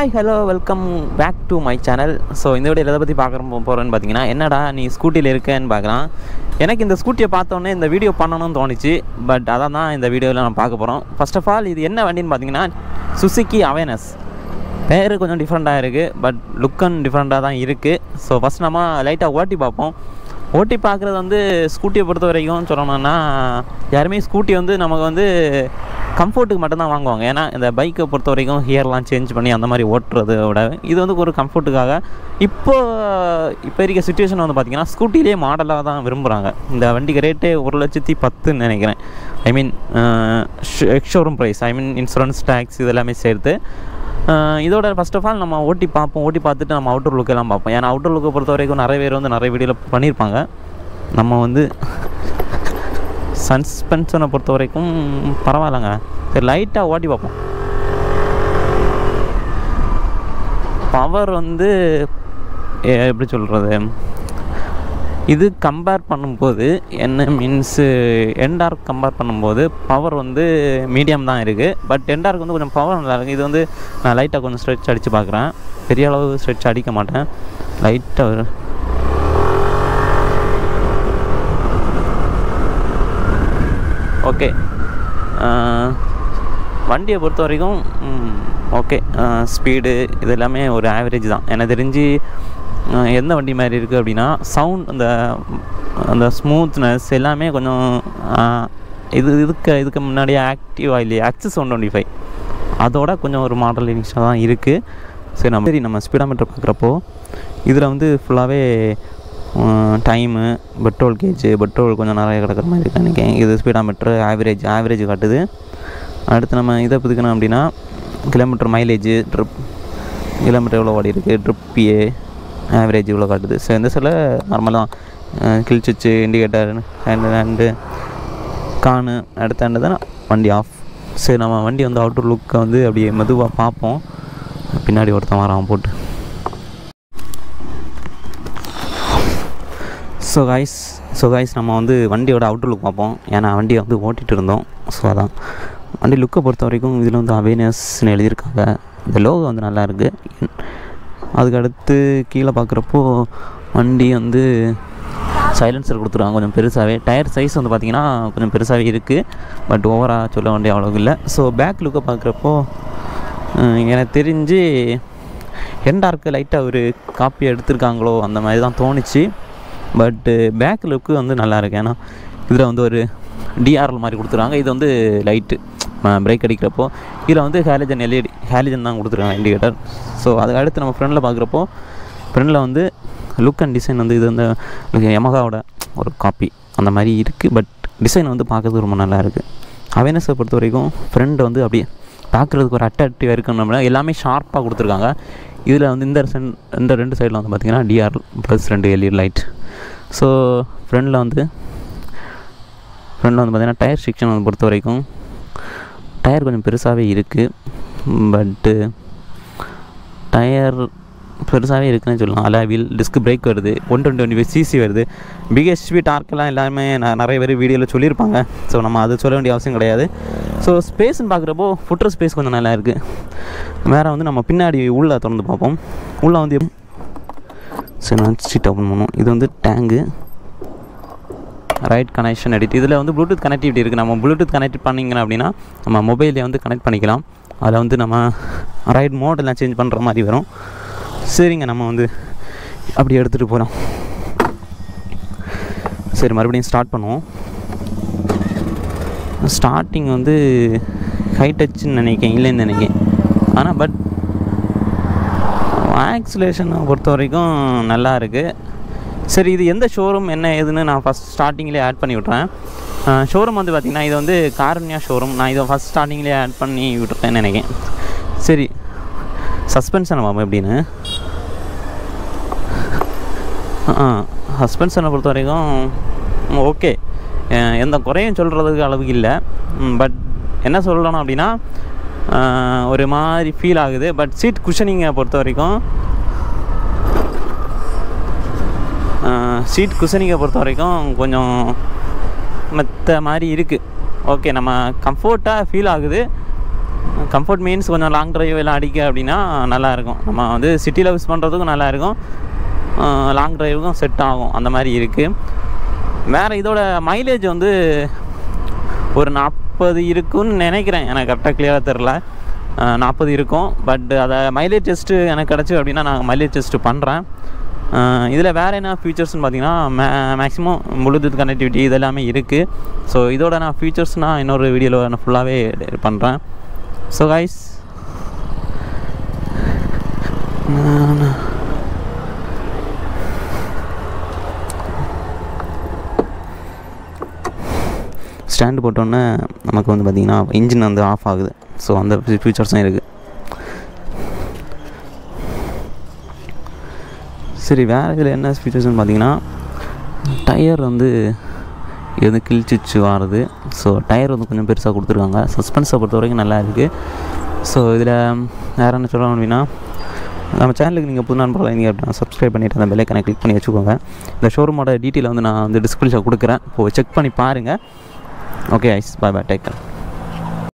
hi hello welcome back to my channel so இந்த video எதை பற்றி பார்க்குற போகிறேன்னு பார்த்தீங்கன்னா என்னடா நீ ஸ்கூட்டியில் இருக்கேன்னு பார்க்கலாம் எனக்கு இந்த ஸ்கூட்டியை பார்த்தோன்னே இந்த வீடியோ பண்ணணும்னு தோணுச்சு பட் அதான் தான் இந்த வீடியோவில் நான் பார்க்க போகிறோம் ஃபர்ஸ்ட் ஆஃப் ஆல் இது என்ன வண்டின்னு பார்த்தீங்கன்னா சுசுக்கி அவேர்னஸ் பேர் கொஞ்சம் டிஃப்ரெண்ட்டாக இருக்குது பட் லுக்கன் டிஃப்ரெண்ட்டாக தான் இருக்குது ஸோ ஃபஸ்ட் நம்ம லைட்டாக ஓட்டி பார்ப்போம் ஓட்டி பார்க்குறது வந்து ஸ்கூட்டியை பொறுத்த வரைக்கும் சொல்லணும்னா யாருமே ஸ்கூட்டி வந்து நமக்கு வந்து கம்ஃபர்ட்டுக்கு மட்டும்தான் வாங்குவாங்க ஏன்னா இந்த பைக்கை பொறுத்த வரைக்கும் ஹியர்லாம் சேஞ்ச் பண்ணி அந்த மாதிரி ஓட்டுறதை விட இது வந்து ஒரு கம்ஃபர்ட்டுக்காக இப்போ இப்போ இருக்க சுச்சுவேஷன் வந்து பார்த்திங்கன்னா ஸ்கூட்டிலே மாடலாக தான் விரும்புகிறாங்க இந்த வண்டிக்கு ரேட்டே ஒரு லட்சத்தி பத்துன்னு நினைக்கிறேன் I mean ex showroom price I mean insurance tax இதெல்லாமே சேர்த்து ஆஹ் இதோட ஃபர்ஸ்ட் ஆஃப் ஆல் நம்ம ஓட்டி பார்ப்போம் ஓட்டி பார்த்துட்டு நம்ம அவுட்டர் லுக் எல்லாம் பார்ப்போம் ஏன்னா அவுட்டர் லுக்கை பொறுத்த வரைக்கும் நிறைய பேர் வந்து நிறைய வீடியோவில் பண்ணியிருப்பாங்க நம்ம வந்து சஸ்பென்ஷனை பொறுத்த வரைக்கும் பரவாயில்லைங்க சரி லைட்டாக ஓட்டி பார்ப்போம் பவர் வந்து எ- எப்படி சொல்கிறது இது கம்பேர் பண்ணும்போது என்ன மீன்ஸு என்டார்க் கம்பேர் பண்ணும்போது பவர் வந்து மீடியம் தான் இருக்குது பட் என்டார்க் வந்து கொஞ்சம் பவர் நல்லா இருக்குது இது வந்து நான் லைட்டாக கொஞ்சம் ஸ்ட்ரெச் அடித்து பார்க்குறேன் பெரிய அளவு ஸ்ட்ரெச் அடிக்க மாட்டேன் லைட்டாக ஓகே வண்டியை பொறுத்த வரைக்கும் ஓகே ஸ்பீடு இது எல்லாமே ஒரு ஆவரேஜ் தான் எனக்கு தெரிஞ்சு அஹ், எந்த வண்டி மாதிரி இருக்குது அப்படின்னா சவுண்ட் அந்த அந்த ஸ்மூத்னஸ் எல்லாமே கொஞ்சம் அஹ், இது இதுக்கு இதுக்கு முன்னாடியே ஆக்டிவா இல்லையா ஆக்சஸ் ஒன் டுவெண்ட்டி ஃபைவ் அதோட கொஞ்சம் ஒரு மாடல் இனிஷாக தான் இருக்குது சரி நம்ம சரி நம்ம ஸ்பீடாமீட்டர் பார்க்குறப்போ இதில் வந்து ஃபுல்லாகவே டைமு பெட்ரோல் கேஜ் பெட்ரோல் கொஞ்சம் நிறைய கிடக்கிற மாதிரி இருக்கு நினைக்கிறேன் இது ஸ்பீடாமீட்ரு ஆவரேஜ் ஆவரேஜ் காட்டுது அடுத்து நம்ம இதை புதுக்கணும் அப்படின்னா கிலோமீட்டர் மைலேஜ் ட்ரிப் கிலோமீட்டர் எவ்வளோ ஓடி இருக்குது ட்ரிப்பியே ஆவரேஜ் இவ்வளோ காட்டுது ஸோ இந்த சில நார்மலாக கில் சுவிட்சு இண்டிகேட்டர் ஹேண்டு ஹேண்டு கானு அடுத்த ஹேண்டு தான் வண்டி ஆஃப் சரி நம்ம வண்டி வந்து அவுட்டர் லுக்கை வந்து அப்படியே மெதுவாக பார்ப்போம் பின்னாடி ஒருத்தன் வரான் போட்டு ஸோ காய்ஸ் ஸோ காய்ஸ் நம்ம வந்து வண்டியோட அவுட்டர் லுக் பார்ப்போம் ஏன்னா வண்டியை வந்து ஓட்டிகிட்டு இருந்தோம் ஸோ அதான் வண்டி லுக்கை பொறுத்த வரைக்கும் இதில் வந்து அவேர்னஸ்னு எழுதியிருக்காங்க இந்த லோகோ வந்து நல்லா இருக்கு அதுக்கு அடுத்து கீழே பார்க்குறப்போ வண்டி வந்து சைலன்சர் கொடுத்துருவாங்க கொஞ்சம் பெருசாகவே டயர் சைஸ் வந்து பார்த்திங்கன்னா கொஞ்சம் பெருசாகவே இருக்குது பட் ஓவராக சொல்ல வேண்டிய அவ்வளோக்கு இல்லை ஸோ பேக் லுக்கை பார்க்குறப்போ அஹ், எனக்கு தெரிஞ்சு என்டார்க்கு லைட்டாக ஒரு காப்பி எடுத்திருக்காங்களோ அந்த மாதிரி தான் தோணுச்சு பட்டு பேக் லுக்கு வந்து நல்லா இருக்கு ஏன்னா இதில் வந்து ஒரு டிஆர்எல் மாதிரி கொடுத்துருக்காங்க இது வந்து லைட்டு பிரேக் அடிக்கிறப்போ இதில் வந்து ஹேலிஜன் எல்இடி ஹேலிஜன் தான் கொடுத்துருக்காங்க இண்டிகேட்டர் ஸோ அதுக்கு அடுத்து நம்ம ஃப்ரெண்டில் பார்க்குறப்போ ஃப்ரெண்டில் வந்து லுக் அண்ட் டிசைன் வந்து இது வந்து யமகாவோட ஒரு காப்பி அந்த மாதிரி இருக்குது பட் டிசைன் வந்து பார்க்கறதுக்கு ரொம்ப நல்லா இருக்குது அவேர்னஸை பொறுத்த வரைக்கும் ஃப்ரெண்ட் வந்து அப்படியே பார்க்குறதுக்கு ஒரு அட்ராக்டிவாக இருக்கணும்னா எல்லாமே ஷார்ப்பாக கொடுத்துருக்காங்க இதில் வந்து இந்த சென் இந்த ரெண்டு சைடில் வந்து பார்த்திங்கன்னா டிஆர் ப்ளஸ் ரெண்டு எல்இடி லைட் ஸோ ஃப்ரண்டில் வந்து ஃப்ரண்டில் வந்து பார்த்திங்கன்னா டயர் செக்ஷன் வந்து பொறுத்த வரைக்கும் டயர் கொஞ்சம் பெருசாகவே இருக்குது பட்டு டயர் பெருசாகவே இருக்குன்னு சொல்லலாம் அலாவில் டிஸ்க் பிரேக் வருது one twenty twenty five CC வருது பிகெஸ்பி டார்க்கெல்லாம் எல்லாமே ந- நிறைய பேர் வீடியோவில் சொல்லியிருப்பாங்க ஸோ நம்ம அது சொல்ல வேண்டிய அவசியம் கிடையாது ஸோ ஸ்பேஸ்னு பார்க்குறப்போ ஃபுட்ரு ஸ்பேஸ் கொஞ்சம் நல்லா இருக்குது வேறு வந்து நம்ம பின்னாடி உள்ளே திறந்து பார்ப்போம் உள்ளே வந்து எப்- சரி நான் சீட் ஓப்பன் பண்ணுவோம் இது வந்து டேங்கு ரைட் கனெக்ஷன் எடிட் இதில் வந்து ப்ளூடூத் கனெக்டிவிட்டி இருக்குது நம்ம ப்ளூடூத் கனெக்ட் பண்ணிங்க அப்படின்னா நம்ம மொபைல்லே வந்து கனெக்ட் பண்ணிக்கலாம் அதில் வந்து நம்ம ரைட் மோடெல்லாம் சேஞ்ச் பண்ணுற மாதிரி வரும் சரிங்க நம்ம வந்து அப்படி எடுத்துகிட்டு போகிறோம் சரி மறுபடியும் ஸ்டார்ட் பண்ணுவோம் ஸ்டார்டிங் வந்து ஹை டச்சுன்னு நினைக்கிறேன் இல்லைன்னு நினைக்கிறேன் ஆனால் பட் ஆக்சிலேஷனை பொறுத்த வரைக்கும் நல்லா இருக்குது சரி இது எந்த ஷோரூம் என்ன ஏதுன்னு நான் ஃபஸ்ட் ஸ்டார்டிங்லேயே ஆட் பண்ணி விட்றேன் ஷோரூம் வந்து பார்த்திங்கன்னா இது வந்து காரண்யா ஷோரூம் நான் இதை ஃபஸ்ட் ஸ்டார்டிங்லேயே ஆட் பண்ணி விட்டுருக்கேன்னு நினைக்கிறேன் சரி சஸ்பென்ஷன் பார்ப்போம் எப்படின்னு சஸ்பென்ஷனை பொறுத்த வரைக்கும் ஓகே எந்த குறையும் சொல்கிறதுக்கு அளவுக்கு இல்லை பட் என்ன சொல்லணும் அப்படின்னா அஹ், ஒரு மாதிரி ஃபீல் ஆகுது பட் சீட் குஷனிங்கை பொறுத்த வரைக்கும் சீட் குஷனிங்கை பொறுத்த வரைக்கும் கொஞ்சம் மற்ற மாதிரி இருக்குது ஓகே நம்ம கம்ஃபர்ட்டாக ஃபீல் ஆகுது கம்ஃபர்ட் மீன்ஸ் கொஞ்சம் லாங் டிரைவ் எல்லாம் அடிக்க அப்படின்னா நல்லாயிருக்கும் நம்ம வந்து சிட்டியில் யூஸ் பண்ணுறதுக்கும் நல்லாயிருக்கும் லாங் டிரைவுக்கும் செட் ஆகும் அந்த மாதிரி இருக்குது வேறு இதோட மைலேஜ் வந்து ஒரு நாற்பது இருக்குன்னு நினைக்கிறேன் எனக்கு கரெக்டாக கிளியராக தெரில நாற்பது இருக்கும் பட் அதை மைலேஜ் டெஸ்ட்டு எனக்கு கிடச்சி அப்படின்னா நான் மைலேஜ் டெஸ்ட்டு பண்ணுறேன் இதில் வேறு என்ன ஃபீச்சர்ஸ்னு பார்த்தீங்கன்னா மே மேக்ஸிமம் ப்ளூடூத் கனெக்டிவிட்டி இதெல்லாமே இருக்குது ஸோ இதோட நான் ஃபீச்சர்ஸ் நான் இன்னொரு வீடியோவில் நான் ஃபுல்லாகவே பண்ணுறேன் ஸோ கைஸ் ஸ்டாண்டு போட்டோன்னே நமக்கு வந்து பார்த்திங்கன்னா இன்ஜின் வந்து ஆஃப் ஆகுது ஸோ அந்த ஃபீச்சர்ஸும் இருக்குது சரி வேறு இதில் என்ன ஃபீச்சர்ஸ்னு பார்த்தீங்கன்னா டயர் வந்து இது வந்து கிழிச்சிச்சு வாருது ஸோ டயர் வந்து கொஞ்சம் பெருசாக கொடுத்துருக்காங்க சஸ்பென்ஸை பொறுத்த வரைக்கும் நல்லா இருக்குது ஸோ இதில் வேறு என்ன சொல்லணும் அப்படின்னா நம்ம சேனலுக்கு நீங்கள் புது நண்பர்கள் இருந்தீங்க அப்படின்னா சப்ஸ்கிரைப் பண்ணிவிட்டு அந்த பெல்லைக்கனை கிளிக் பண்ணி வச்சுக்கோங்க இந்த ஷோரூமோட டீட்டெயில் வந்து நான் வந்து டிஸ்கிரிப்ஷன் கொடுக்குறேன் இப்போ செக் பண்ணி பாருங்கள் okay guys bye bye take care